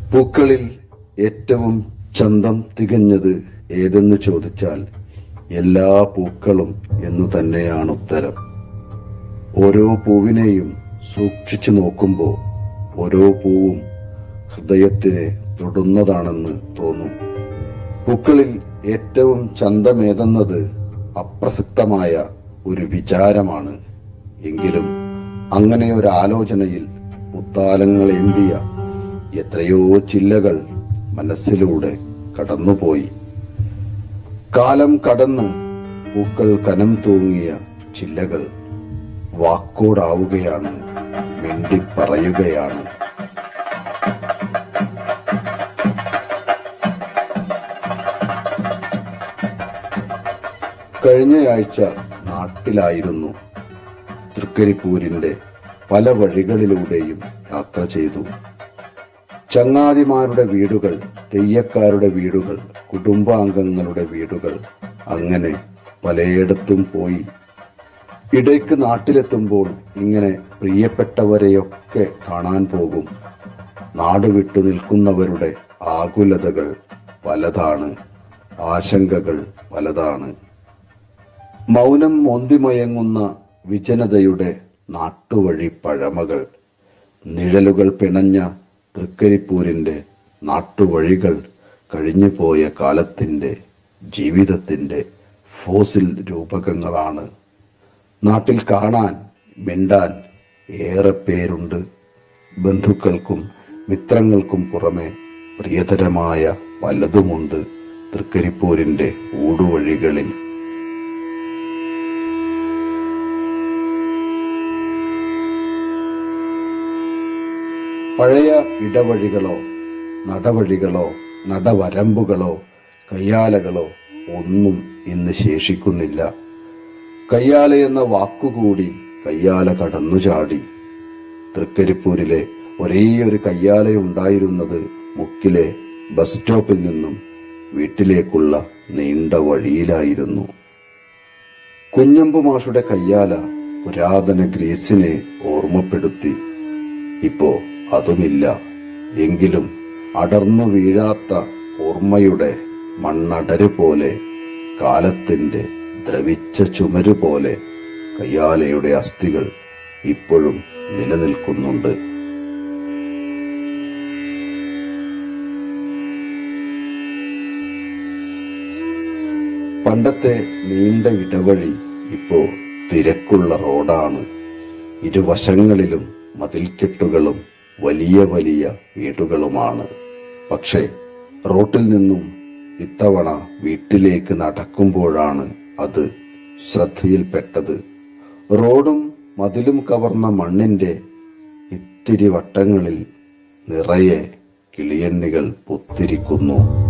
പൂക്കളിൽ ഏറ്റവും ചന്തം തികഞ്ഞത് ഏതെന്ന് ചോദിച്ചാൽ എല്ലാ പൂക്കളും എന്നു തന്നെയാണ് ഉത്തരം ഓരോ പൂവിനെയും സൂക്ഷിച്ചു നോക്കുമ്പോൾ ഓരോ പൂവും ഹൃദയത്തിനെ തൊടുന്നതാണെന്ന് തോന്നും പൂക്കളിൽ ഏറ്റവും ചന്തമേതെന്നത് അപ്രസക്തമായ ഒരു വിചാരമാണ് എങ്കിലും അങ്ങനെ ഒരു ആലോചനയിൽ മുത്താലങ്ങൾ ഏന്തിയ എത്രയോ ചില്ലകൾ മനസ്സിലൂടെ കടന്നുപോയി കാലം കടന്ന് പൂക്കൾ കനം തൂങ്ങിയ ചില്ലകൾ വാക്കോടാവുകയാണ് മിണ്ടി പറയുകയാണ് കഴിഞ്ഞയാഴ്ച നാട്ടിലായിരുന്നു തൃക്കരിപ്പൂരിന്റെ പല വഴികളിലൂടെയും യാത്ര ചെയ്തു ചങ്ങാതിമാരുടെ വീടുകൾ തെയ്യക്കാരുടെ വീടുകൾ കുടുംബാംഗങ്ങളുടെ വീടുകൾ അങ്ങനെ പലയിടത്തും പോയി ഇടയ്ക്ക് നാട്ടിലെത്തുമ്പോൾ ഇങ്ങനെ പ്രിയപ്പെട്ടവരെയൊക്കെ കാണാൻ പോകും നാട് വിട്ടു നിൽക്കുന്നവരുടെ ആകുലതകൾ പലതാണ് ആശങ്കകൾ പലതാണ് മൗനം മോന്തിമയങ്ങുന്ന വിജനതയുടെ നാട്ടുവഴി പഴമകൾ നിഴലുകൾ പിണഞ്ഞ തൃക്കരിപ്പൂരിന്റെ നാട്ടുവഴികൾ കഴിഞ്ഞുപോയ കാലത്തിന്റെ ജീവിതത്തിന്റെ ഫോസിൽ രൂപകങ്ങളാണ് നാട്ടിൽ കാണാൻ മിണ്ടാൻ ഏറെ പേരുണ്ട് ബന്ധുക്കൾക്കും മിത്രങ്ങൾക്കും പുറമെ പ്രിയതരമായ പലതുമുണ്ട് തൃക്കരിപ്പൂരിന്റെ ഊടുവഴികളിൽ പഴയ ഇടവഴികളോ നടവഴികളോ നടവരമ്പുകളോ കയ്യാലകളോ ഒന്നും ഇന്ന് ശേഷിക്കുന്നില്ല കയ്യാല എന്ന വാക്കുകൂടി കയ്യാല കടന്നു ചാടി തൃക്കരിപ്പൂരിലെ ഒരേ ഒരു കയ്യാലയുണ്ടായിരുന്നത് മുക്കിലെ ബസ് സ്റ്റോപ്പിൽ നിന്നും വീട്ടിലേക്കുള്ള നീണ്ട വഴിയിലായിരുന്നു കുഞ്ഞമ്പു മാഷുടെ കയ്യാല പുരാതന ഗ്രീസിനെ ഓർമ്മപ്പെടുത്തി ഇപ്പോ അതുമില്ല എങ്കിലും അടർന്നു വീഴാത്ത ഓർമ്മയുടെ മണ്ണടര് പോലെ കാലത്തിന്റെ ദ്രവിച്ച ചുമര് പോലെ കയ്യാലയുടെ അസ്ഥികൾ ഇപ്പോഴും നിലനിൽക്കുന്നുണ്ട് പണ്ടത്തെ നീണ്ട ഇടവഴി ഇപ്പോ തിരക്കുള്ള റോഡാണ് ഇരുവശങ്ങളിലും മതിൽക്കെട്ടുകളും വലിയ വലിയ വീടുകളുമാണ് പക്ഷേ റോട്ടിൽ നിന്നും ഇത്തവണ വീട്ടിലേക്ക് നടക്കുമ്പോഴാണ് അത് ശ്രദ്ധയിൽപ്പെട്ടത് റോഡും മതിലും കവർന്ന മണ്ണിന്റെ ഇത്തിരി വട്ടങ്ങളിൽ നിറയെ കിളിയണ്ണികൾ പൊത്തിരിക്കുന്നു